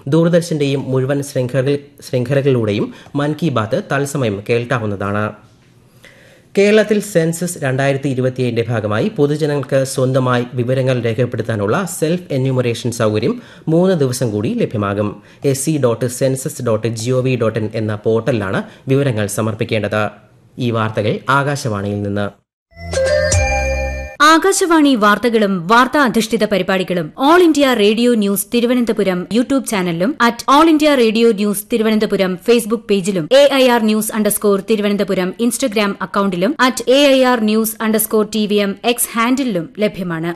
ദൂരദർശന്റെയും മുഴുവൻ ശൃംഖല ശൃംഖലകളിലൂടെയും മൻ കി ബാത്ത് തത്സമയം കേൾക്കാവുന്നതാണ് കേരളത്തിൽ സെൻസസ് രണ്ടായിരത്തി ഇരുപത്തിയേഴിന്റെ ഭാഗമായി പൊതുജനങ്ങൾക്ക് സ്വന്തമായി വിവരങ്ങൾ രേഖപ്പെടുത്താനുള്ള സെൽഫ് എന്യൂമറേഷൻ സൗകര്യം മൂന്ന് ദിവസം കൂടി ലഭ്യമാകും S C dot census dot gov dot in എന്ന പോർട്ടലിലാണ് വിവരങ്ങൾ സമർപ്പിക്കേണ്ടത് ഈ വാർത്തകൾ ആകാശവാണിയിൽ നിന്ന് ആകാശവാണി വാർത്തകളും വാർത്താ അധിഷ്ഠിത പരിപാടികളും all India radio news Thiruvananthapuram YouTube ചാനലിലും at all India radio news Thiruvananthapuram Facebook പേജിലും A I R news underscore Thiruvananthapuram Instagram അക്കൌണ്ടിലും at A I R news underscore T V M X ഹാൻഡിലും ലഭ്യമാണ്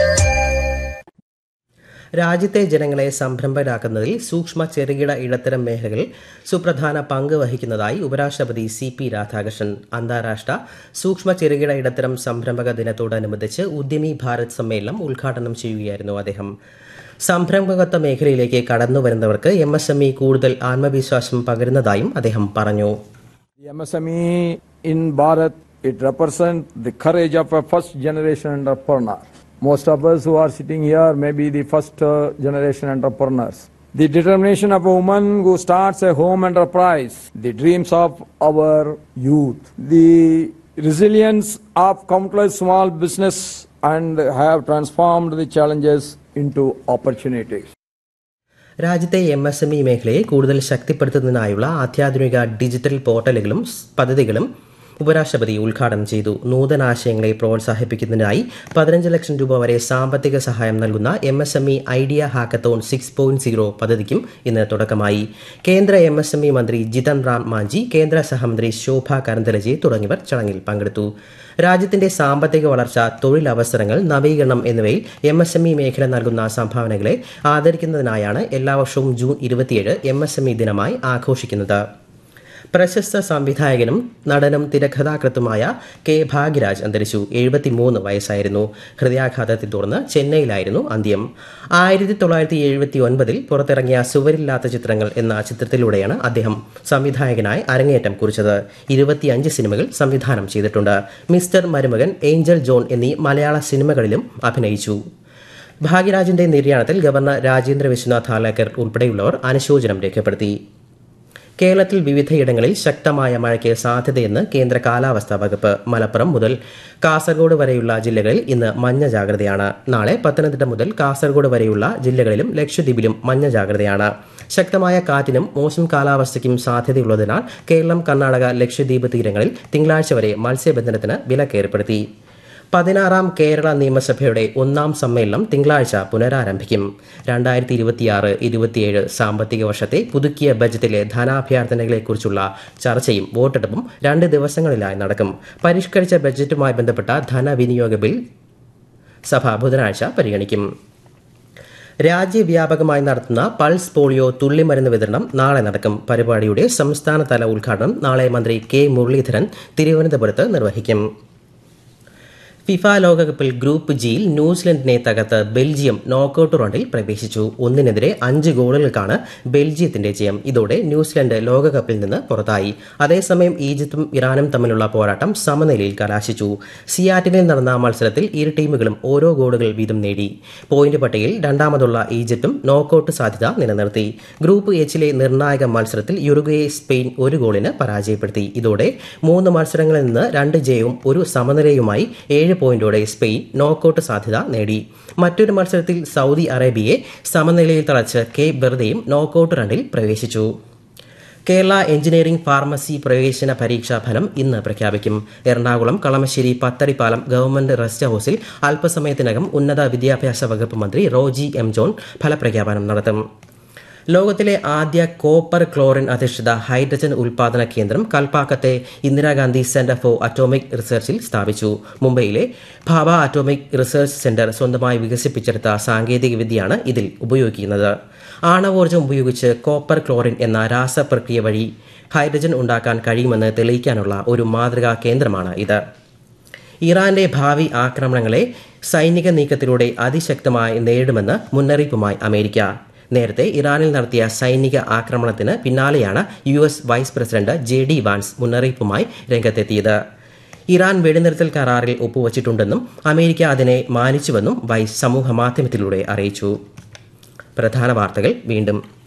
രാജ്യത്തെ ജനങ്ങളെ സംരംഭരാക്കുന്നതിൽ സൂക്ഷ്മ ചെറുകിട ഇടത്തരം മേഖലകൾ സുപ്രധാന പങ്ക് വഹിക്കുന്നതായി ഉപരാഷ്ട്രപതി സി പി രാധാകൃഷ്ണൻ അന്താരാഷ്ട്ര സൂക്ഷ്മ ചെറുകിട ഇടത്തരം സംരംഭക ദിനത്തോടനുബന്ധിച്ച് ഉദ്യമി ഭാരത് സമ്മേളനം ഉദ്ഘാടനം ചെയ്യുകയായിരുന്നു അദ്ദേഹം സംരംഭകത്വ മേഖലയിലേക്ക് കടന്നുവരുന്നവർക്ക് എം എസ് എം ഇ കൂടുതൽ ആത്മവിശ്വാസം പകരുന്നതായും അദ്ദേഹം പറഞ്ഞു The MSME in Bharat, it represents the courage of a first generation entrepreneur. Most of us who are sitting here may be the first uh, generation entrepreneurs. The determination of a woman who starts a home enterprise, the dreams of our youth, the resilience of countless small business and have transformed the challenges into opportunities. രാജ്യത്തെ M S M E മേഖലയെ കൂടുതൽ ശക്തിപ്പെടുത്തുന്നതിനായുള്ള അത്യാധുനിക digital പോർട്ടലുകളും സ് പദ്ധതികളും ഉപരാഷ്ട്രപതി ഉദ്ഘാടനം ചെയ്തു നൂതനാശയങ്ങളെ പ്രോത്സാഹിപ്പിക്കുന്നതിനായി പതിനഞ്ച് ലക്ഷം രൂപ വരെ സാമ്പത്തിക സഹായം നൽകുന്ന M S M E idea hackathon six point zero പദ്ധതിക്കും ഇന്ന് തുടക്കമായി കേന്ദ്ര എം എസ് എം ഇ മന്ത്രി ജിതൻ റാം മാഞ്ചി കേന്ദ്ര സഹമന്ത്രി ശോഭ കരന്തലജെ തുടങ്ങിയവർ ചടങ്ങിൽ പങ്കെടുത്തു രാജ്യത്തിന്റെ സാമ്പത്തിക വളർച്ച തൊഴിലവസരങ്ങൾ നവീകരണം എന്നിവയിൽ എം എസ് എം ഇ മേഖല നൽകുന്ന സംഭാവനകളെ ആദരിക്കുന്നതിനായാണ് എല്ലാ വർഷവും ജൂൺ ഇരുപത്തിയേഴ് എം എസ് എം ഇ ദിനമായി ആഘോഷിക്കുന്നത് പ്രശസ്ത സംവിധായകനും നടനും തിരക്കഥാകൃത്തുമായ കെ ഭാഗ്യരാജ് അന്തരിച്ചു എഴുപത്തിമൂന്ന് വയസ്സായിരുന്നു ഹൃദയാഘാതത്തെ തുടർന്ന് ചെന്നൈയിലായിരുന്നു അന്ത്യം ആയിരത്തി തൊള്ളായിരത്തി എഴുപത്തി ഒൻപതിൽ പുറത്തിറങ്ങിയ സുവരില്ലാത്ത ചിത്രങ്ങൾ എന്ന ചിത്രത്തിലൂടെയാണ് അദ്ദേഹം സംവിധായകനായി അരങ്ങേറ്റം കുറിച്ചത് ഇരുപത്തിയഞ്ച് സിനിമകൾ സംവിധാനം ചെയ്തിട്ടുണ്ട് മിസ്റ്റർ മരുമകൻ ഏഞ്ചൽ ജോൺ എന്നീ മലയാള സിനിമകളിലും അഭിനയിച്ചു ഭാഗ്യരാജിന്റെ നിര്യാണത്തിൽ ഗവർണർ രാജേന്ദ്ര വിശ്വനാഥ് ഹാലേക്കർ ഉൾപ്പെടെയുള്ളവർ അനുശോചനം രേഖപ്പെടുത്തി കേരളത്തിൽ വിവിധയിടങ്ങളിൽ ശക്തമായ മഴയ്ക്ക് സാധ്യതയെന്ന് കേന്ദ്ര കാലാവസ്ഥാ വകുപ്പ് മലപ്പുറം മുതൽ കാസർഗോഡ് വരെയുള്ള ജില്ലകളിൽ ഇന്ന് മഞ്ഞ ജാഗ്രതയാണ് നാളെ പത്തനംതിട്ട മുതൽ കാസർഗോഡ് വരെയുള്ള ജില്ലകളിലും ലക്ഷദ്വീപിലും മഞ്ഞ ജാഗ്രതയാണ് ശക്തമായ കാറ്റിനും മോശം കാലാവസ്ഥയ്ക്കും സാധ്യതയുള്ളതിനാൽ കേരളം കർണാടക ലക്ഷദ്വീപ് തീരങ്ങളിൽ തിങ്കളാഴ്ച വരെ മത്സ്യബന്ധനത്തിന് വിലക്കേർപ്പെടുത്തി പതിനാറാം കേരള നിയമസഭയുടെ ഒന്നാം സമ്മേളനം തിങ്കളാഴ്ച പുനരാരംഭിക്കും രണ്ടായിരത്തി ഇരുപത്തിയാറ് ഇരുപത്തിയേഴ് സാമ്പത്തിക വർഷത്തെ പുതുക്കിയ ബജറ്റിലെ ധനാഭ്യർത്ഥനകളെക്കുറിച്ചുള്ള ചർച്ചയും വോട്ടെടുപ്പും രണ്ട് ദിവസങ്ങളിലായി നടക്കും പരിഷ്കരിച്ച ബജറ്റുമായി ബന്ധപ്പെട്ട ധനവിനിയോഗ ബിൽ സഭ ബുധനാഴ്ച പരിഗണിക്കും രാജ്യവ്യാപകമായി നടത്തുന്ന പൾസ് പോളിയോ തുള്ളിമരുന്ന് വിതരണം നാളെ നടക്കും പരിപാടിയുടെ സംസ്ഥാനതല ഉദ്ഘാടനം നാളെ മന്ത്രി കെ മുരളീധരൻ തിരുവനന്തപുരത്ത് നിർവഹിക്കും ഫിഫ ലോകകപ്പിൽ ഗ്രൂപ്പ് ജിയിൽ ന്യൂസിലൻഡിനെ തകർത്ത് ബെൽജിയം നോക്കൌട്ട് റൗണ്ടിൽ പ്രവേശിച്ചു ഒന്നിനെതിരെ അഞ്ച് ഗോളുകൾക്കാണ് ബെൽജിയത്തിന്റെ ജയം ഇതോടെ ന്യൂസിലൻഡ് ലോകകപ്പിൽ നിന്ന് പുറത്തായി അതേസമയം ഈജിപ്തും ഇറാനും തമ്മിലുള്ള പോരാട്ടം സമനിലയിൽ കലാശിച്ചു സിയാറ്റിനിൽ നടന്ന മത്സരത്തിൽ ഇരു ടീമുകളും ഓരോ ഗോളുകൾ വീതം നേടി പോയിന്റ് പട്ടികയിൽ രണ്ടാമതുള്ള ഈജിപ്തും നോക്കൌട്ട് സാധ്യത നിലനിർത്തി ഗ്രൂപ്പ് എച്ചിലെ നിർണായക മത്സരത്തിൽ യുറുഗയെ സ്പെയിൻ ഒരു ഗോളിന് പരാജയപ്പെടുത്തി ഇതോടെ മൂന്ന് മത്സരങ്ങളിൽ നിന്ന് രണ്ട് ജയവും ഒരു സമനിലയുമായി ഏഴ് പോയിന്റോടെ സ്പെയിൻ നോക്കൌട്ട് സാധ്യത നേടി മറ്റൊരു മത്സരത്തിൽ സൗദി അറേബ്യയെ സമനിലയിൽ തളച്ച് കേപ്പ് വെറുതെയും നോക്കൌട്ട് റണ്ണിൽ പ്രവേശിച്ചു കേരള എഞ്ചിനീയറിംഗ് ഫാർമസി പ്രവേശന പരീക്ഷാ ഫലം ഇന്ന് പ്രഖ്യാപിക്കും എറണാകുളം കളമശ്ശേരി പത്തടിപ്പാലം ഗവൺമെന്റ് റെസ്റ്റ് ഹൌസിൽ അല്പസമയത്തിനകം ഉന്നത വിദ്യാഭ്യാസ വകുപ്പ് മന്ത്രി റോജി എം ജോൺ ഫലപ്രഖ്യാപനം നടത്തും ലോകത്തിലെ ആദ്യ കോപ്പർ ക്ലോറിൻ അധിഷ്ഠിത ഹൈഡ്രജൻ ഉൽപാദന കേന്ദ്രം കൽപ്പാക്കത്തെ ഇന്ദിരാഗാന്ധി സെന്റർ ഫോർ അറ്റോമിക് റിസർച്ചിൽ സ്ഥാപിച്ചു മുംബൈയിലെ ഭാവ അറ്റോമിക് റിസർച്ച് സെന്റർ സ്വന്തമായി വികസിപ്പിച്ചെടുത്ത സാങ്കേതികവിദ്യയാണ് ഇതിൽ ഉപയോഗിക്കുന്നത് ആണവോർജ്ജം ഉപയോഗിച്ച് കോപ്പർ ക്ലോറിൻ എന്ന രാസപ്രക്രിയ വഴി ഹൈഡ്രജൻ ഉണ്ടാക്കാൻ കഴിയുമെന്ന് തെളിയിക്കാനുള്ള ഒരു മാതൃകാ കേന്ദ്രമാണ് ഇത് ഇറാന്റെ ഭാവി ആക്രമണങ്ങളെ സൈനിക നീക്കത്തിലൂടെ അതിശക്തമായി നേരിടുമെന്ന് മുന്നറിയിപ്പുമായി അമേരിക്ക നേരത്തെ ഇറാനിൽ നടത്തിയ സൈനിക ആക്രമണത്തിന് പിന്നാലെയാണ് U S vice president J D Vance മുന്നറിയിപ്പുമായി രംഗത്തെത്തിയത് ഇറാൻ വെടിനിർത്തൽ കരാറിൽ ഒപ്പുവച്ചിട്ടുണ്ടെന്നും അമേരിക്ക അതിനെ മാനിച്ചുവെന്നും വൈസ് സമൂഹ മാധ്യമത്തിലൂടെ അറിയിച്ചു പ്രധാന വാർത്തകൾ വീണ്ടും